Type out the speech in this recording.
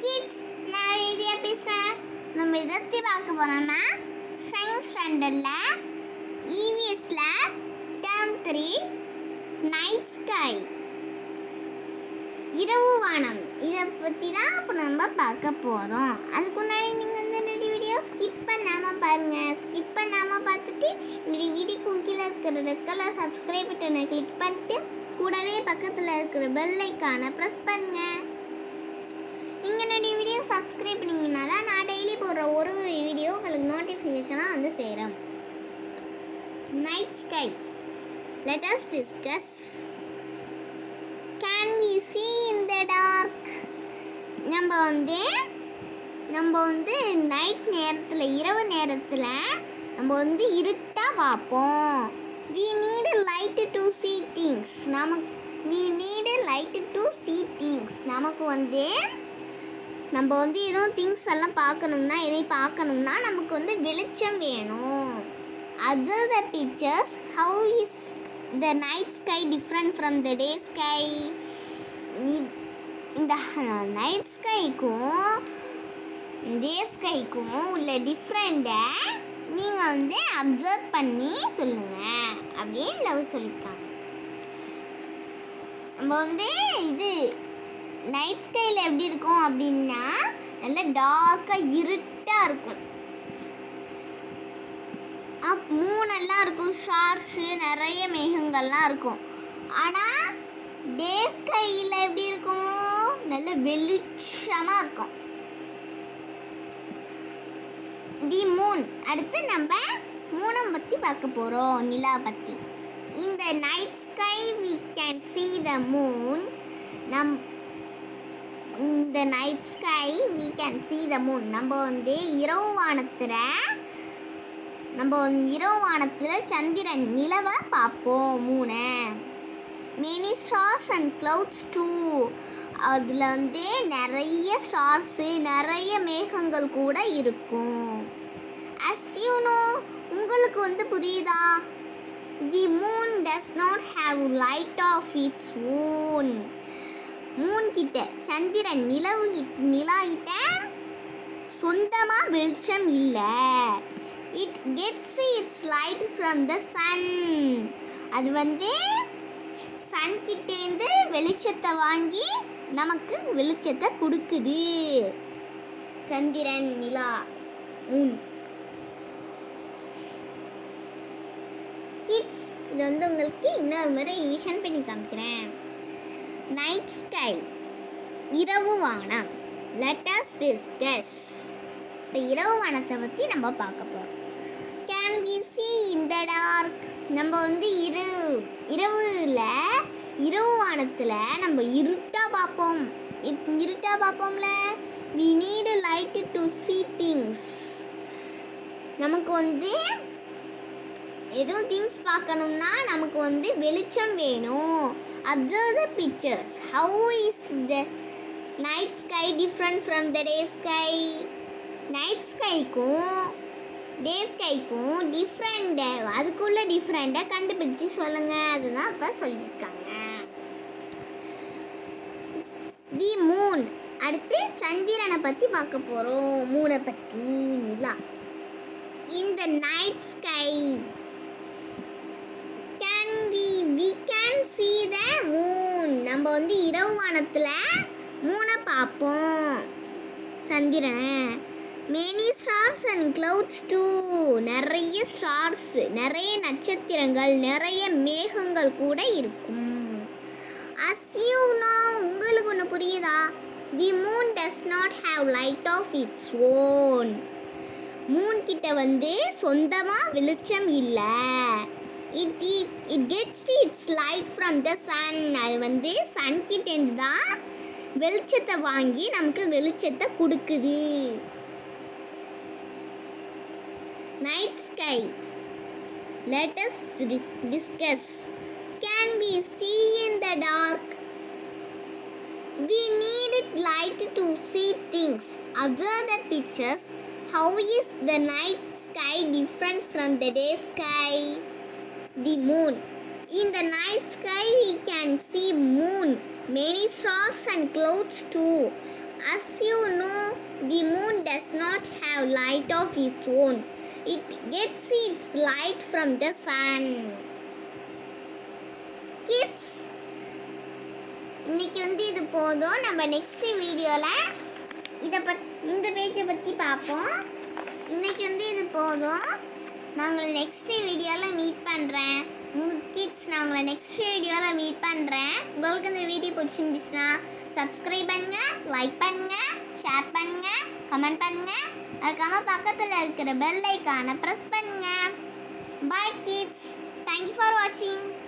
Kids நான் ரேடியா பேசுகிறேன் நம்ம இதை பற்றி பார்க்க போனோம்னா சயின்ஸ் ஸ்டாண்டர்டில் இவிஎஸில் டேர்ம் த்ரீ நைட் ஸ்கை இரவு வானம் இதை பற்றி தான் இப்போ நம்ம பார்க்க போகிறோம் அதுக்கு முன்னாடி நீங்கள் வந்து என்னுடைய வீடியோ ஸ்கிப் பண்ணாமல் பாருங்கள் ஸ்கிப் பண்ணாமல் பார்த்துட்டு என்னுடைய வீடியோக்கு கீழே இருக்கிற ரெக்கல சப்ஸ்கிரைப் பட்டனை கிளிக் பண்ணிட்டு கூடவே பக்கத்தில் இருக்கிற பெல் ஐக்கானை ப்ரெஸ் பண்ணுங்கள் நீங்கள் என்னுடைய வீடியோ சப்ஸ்கிரைப் பண்ணிங்கன்னா தான் நான் டெய்லி போடுற ஒரு ஒரு வீடியோ உங்களுக்கு நோட்டிஃபிகேஷனாக வந்து சேரும் night sky let us discuss can we see in the dark நம்ம வந்து நம்ம வந்து நைட் நேரத்தில் இரவு நேரத்தில் நம்ம வந்து இருட்டாக பார்ப்போம் we need light to see things நமக்கு we need light to see things நமக்கு வந்து நம்ம வந்து எதுவும் திங்ஸ் எல்லாம் பார்க்கணும்னா எதை பார்க்கணும்னா நமக்கு வந்து வெளிச்சம் வேணும் other the pictures how is the night sky different from the day sky இந்த நைட் ஸ்கைக்கும் டே ஸ்கைக்கும் உள்ள டிஃப்ரெண்ட்டை நீங்கள் வந்து அப்சர்வ் பண்ணி சொல்லுங்கள் அப்படியே லவ் சொல்லியிருக்காங்க நம்ம வந்து இது நைட் ஸ்கையில் எப்படி இருக்கும் அப்படின்னா நல்லா டார்க்காக இருட்டாக இருக்கும் அப் மூணெல்லாம் இருக்கும் ஸ்டார்ஸு நிறைய மேகங்கள்லாம் இருக்கும் ஆனால் டே ஸ்கையில் எப்படி இருக்கும் நல்ல வெளிச்சமாக இருக்கும் தி மூன் அடுத்து நம்ம மூணை பற்றி பார்க்க போகிறோம் நிலா பற்றி இந்த night sky we can see the moon நம் இந்த night sky we can see the moon நம்ம வந்து இரவு வானத்தில் நம்ம வந்து இரவு வானத்தில் சந்திரன் நிலவை பார்ப்போம் மூணை many stars and clouds too அதில் வந்து நிறைய ஸ்டார்ஸு நிறைய மேகங்கள் கூட இருக்கும் அஸ் யூ நோ உங்களுக்கு வந்து புரியுதா the moon does not have light of its own moon கிட்ட சந்திரன் நிலவு கிட்- நிலா கிட்ட சொந்தமாக வெளிச்சம் இல்லை it gets its light from the sun அது வந்து சன் கிட்டேருந்து வெளிச்சத்தை வாங்கி நமக்கு வெளிச்சத்தை கொடுக்குது சந்திரன் நிலா மூன் கிட்ஸ் இது வந்து உங்களுக்கு இன்னொரு முறை விஷன் பண்ணி காமிக்கிறேன் நைட் ஸ்கை இரவு வானம் லெட் அஸ் டிஸ்கஸ் இப்போ இரவு வானத்தை பற்றி நம்ம பார்க்க போகிறோம் can we see in the dark நம்ம வந்து இரு இரவுல இரவு வானத்தில் நம்ம இருட்டாக பார்ப்போம் இப்- இருட்டாக பார்ப்போம்ல we need light to see things நமக்கு வந்து எதுவும் திங்ஸ் பார்க்கணும்னா நமக்கு வந்து வெளிச்சம் வேணும் observe the pictures how is the night sky different from the day sky night ஸ்கைக்கும் டே ஸ்கைக்கும் டிஃப்ரெண்ட்டை அதுக்குள்ள டிஃப்ரெண்ட்டை கண்டுபிடிச்சு சொல்லுங்கள் அதுதான் இப்போ சொல்லியிருக்காங்க தி மூன் அடுத்து சந்திரனை பற்றி பார்க்க போகிறோம் மூனை பற்றி நிலா இந்த night sky can we we can see the moon நம்ம வந்து இரவு வானத்தில் மூணை பார்ப்போம் சந்திரனை many stars and clouds too நிறைய ஸ்டார்ஸ் நிறைய நட்சத்திரங்கள் நிறைய மேகங்கள் கூட இருக்கும் அஸ்யூனோ உங்களுக்கு ஒன்று புரியுதா the moon does not have light of its own moon கிட்ட வந்து சொந்தமாக வெளிச்சம் இல்லை it it gets its light from the sun அது வந்து சன் கிட்டேருந்து தான் வெளிச்சத்தை வாங்கி நமக்கு வெளிச்சத்தை கொடுக்குது night sky let us dis- discuss can we see in the dark we need light to see things observe the pictures how is the night sky different from the day sky the moon in the night sky we can see moon many stars and clouds too. As you know, the moon does not have light of its own. It gets its light from the sun. Kids, இன்னைக்கு வந்து இது போதும் நம்ம next வீடியோவில் இதை பத் இந்த பேஜை பற்றி பார்ப்போம் இன்னைக்கு வந்து இது போதும் நான் உங்களை நெக்ஸ்ட் வீடியோவில் மீட் பண்ணுறேன் உங்கள் கிட்ஸ் நான் உங்களை நெக்ஸ்ட் வீடியோவில் மீட் பண்ணுறேன் உங்களுக்கு இந்த வீடியோ பிடிச்சிருந்துச்சுன்னா சப்ஸ்கிரைப் பண்ணுங்கள் லைக் பண்ணுங்கள் ஷேர் பண்ணுங்கள் கமெண்ட் பண்ணுங்கள் அதுக்காம பக்கத்தில் இருக்கிற பெல் ஐக்கானை ப்ரெஸ் பண்ணுங்கள் பாய் கிட்ஸ் தேங்க்யூ ஃபார் வாட்சிங்